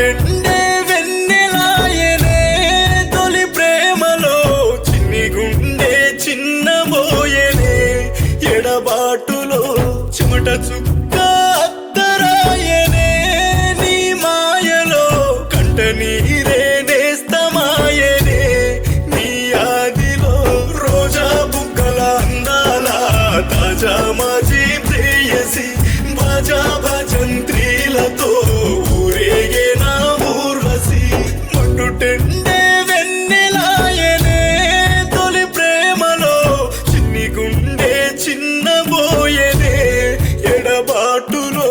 మండుటెండే వెన్నెలాయనే తొలి ప్రేమలో చిన్ని గుండె చిన్నబోయనే ఎడబాటులో చెమట చుక్క అత్తరాయనే నీ మాయలో కంట నీరే నేస్తమాయనే నీ ఆదిలో రోజా బుగ్గల అందాల తాజా మాజీ ప్రేయసి బాజా భజంత్రీలతో ఊరేగే నా ఊర్వశి మండుటెండే వెన్నెలాయనే తొలి ప్రేమలో చిన్ని గుండె చిన్నబోయనే ఎడబాటులో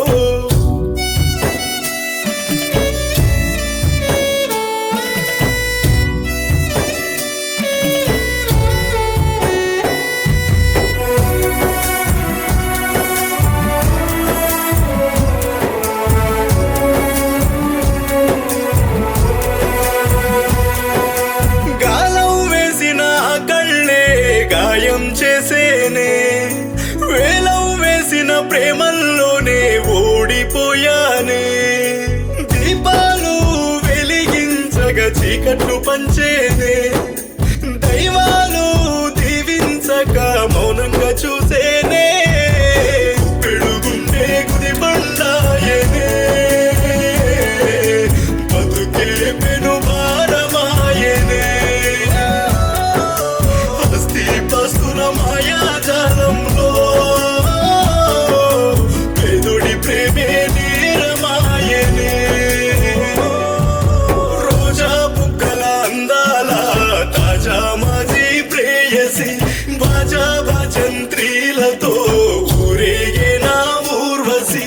గాలం వేసిన కళ్ళే గాయం చేసేనే వేలం వేసిన ప్రేమల్లోనే ఓడిపోయానే దీపాలు వెలిగించగా చీకట్లు పంచేనే దైవాలు దీవించక మౌనంగా చూసేనే పెడుగుండే గుది బండాయనే బతుకే పెను భారమాయనే అస్థి పస్తుల మాయాజాలంలో పేదోడి ప్రేమే నీరమాయనే రోజా బుగ్గల అందాల తాజా మాజీ ప్రేయసి బాజా భజంత్రీలతో ఊరేగే నా ఊర్వశి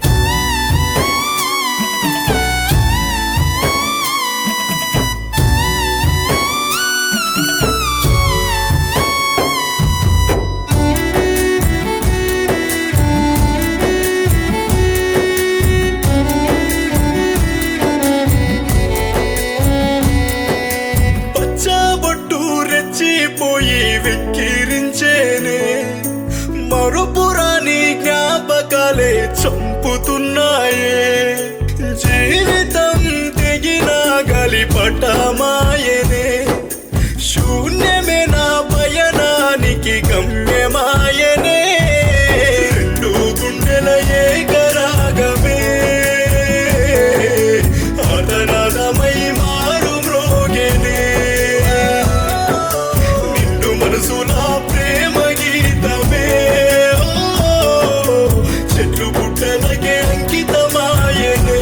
పచ్చబొట్టు రెచ్చిపోయి వెక్కిరించేనే మరుపురాని జ్ఞాపకాలే చంపుతున్నాయే జీవితం తెగిన గలిపటమాయనే శూన్యమే నా పయనానికి గమ్యమాయనే రెండు గుండెల ఏకరాగమే అదనదమై మారు మ్రోగెనే నిండు మనసుల ప్రేమ గీతమే ఓ, చెట్లు పుట్టలకే అంకితమాయనే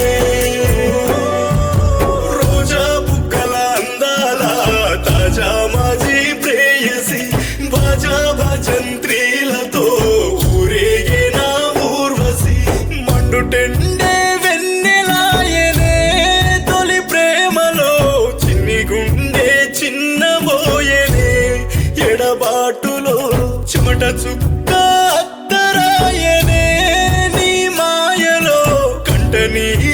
రోజా బుక్కల అందాల తాజా మాజీ ప్రేయసి బాజా భజంత్రీలతో ఊరేగే నా ఊర్వశి మండుటెండే వెన్నెలాయనే తొలి ప్రేమలో చిన్ని గుండె చిన్నబోయనే ఎడబాటులో చెమట చుక్క అత్తరాయనే నీ మాయలో కంట నీ